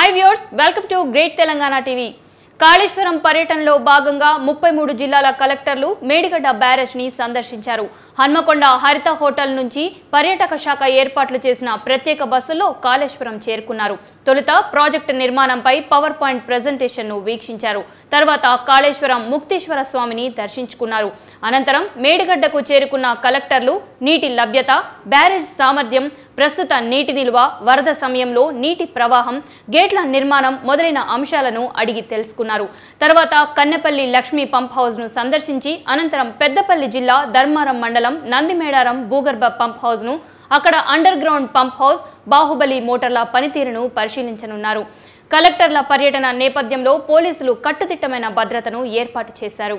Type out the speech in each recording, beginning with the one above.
Hi viewers welcome to great Telangana TV Kaleshwaram పర్యటనలో భాగంగా ముప్పై మూడు జిల్లాల కలెక్టర్లు మేడిగడ్డ బ్యారేజ్ ని సందర్శించారు హన్మకొండ హరిత హోటల్ నుంచి పర్యాటక శాఖ ఏర్పాట్లు చేసిన ప్రత్యేక బస్సుల్లో కాళేశ్వరం చేరుకున్నారు తొలుత ప్రాజెక్టు నిర్మాణంపై పవర్ పాయింట్ ప్రజెంటేషన్ ను వీక్షించారు తర్వాత కాళేశ్వరం ముక్తీశ్వర స్వామిని దర్శించుకున్నారు అనంతరం మేడిగడ్డకు చేరుకున్న కలెక్టర్లు నీటి లభ్యత బ్యారేజ్ సామర్థ్యం ప్రస్తుత నీటి నిల్వ వరద సమయంలో నీటి ప్రవాహం గేట్ల నిర్మాణం మొదలైన అంశాలను అడిగి తెలుసుకున్నారు తర్వాత కన్నెపల్లి లక్ష్మీ పంప్ హౌస్ ను సందర్శించి అనంతరం పెద్దపల్లి జిల్లా ధర్మారం మండలం నందిమేడారం భూగర్భ పంప్ హౌస్ ను అక్కడ underground pump house Baahubali మోటార్ల పనితీరును పరిశీలించనున్నారు కలెక్టర్ల పర్యటన నేపథ్యంలో పోలీసులు కట్టుదిట్టమైన భద్రతను ఏర్పాటు చేశారు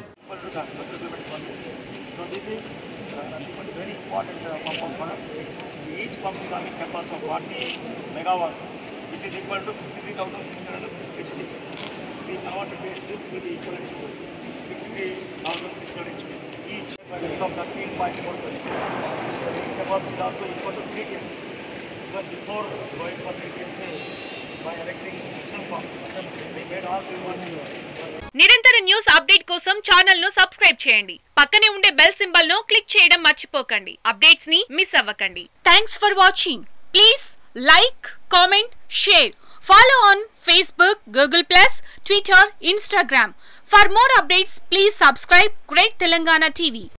So this is uh, very important uh, pump of product. Each pump is having capacity of 40 megawatts, which is equal to 53,600 HPs. We converted this this will be equivalent to 53,600 HPs. Each by the of 13.4 This capacity is also equal to 3 TMC. But before going for 3 TMC, by erecting action pump, we made all three one. నిరంతర news update కోసం channel ను subscribe చేయండి పక్కనే ఉండే bell symbol ను click చేయడం మర్చిపోకండి updates ని మిస్ అవ్వకండి thanks for watching please like comment share follow on Facebook Google plus Twitter Instagram for more updates please subscribe great Telangana TV